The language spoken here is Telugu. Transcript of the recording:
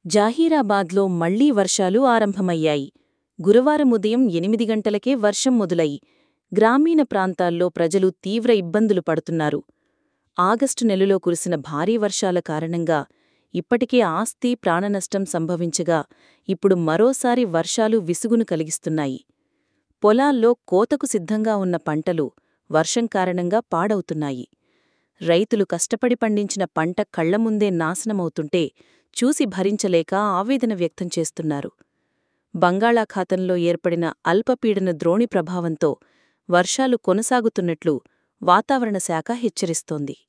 జాహీరాబాద్లో మళ్లీ వర్షాలు ఆరంభమయ్యాయి గురువారం ఉదయం ఎనిమిది గంటలకే వర్షం మొదలయి గ్రామీణ ప్రాంతాల్లో ప్రజలు తీవ్ర ఇబ్బందులు పడుతున్నారు ఆగస్టు నెలలో కురిసిన భారీ వర్షాల కారణంగా ఇప్పటికే ఆస్తి ప్రాణనష్టం సంభవించగా ఇప్పుడు మరోసారి వర్షాలు విసుగును కలిగిస్తున్నాయి పొలాల్లో కోతకు సిద్ధంగా ఉన్న పంటలు వర్షం కారణంగా పాడవుతున్నాయి రైతులు కష్టపడి పండించిన పంట కళ్లముందే నాశనమవుతుంటే చూసి భరించలేక ఆవేదన వ్యక్తం చేస్తున్నారు బంగాళాఖాతంలో ఏర్పడిన అల్పపీడన ద్రోణి ప్రభావంతో వర్షాలు కొనసాగుతున్నట్లు వాతావరణ శాఖ హెచ్చరిస్తోంది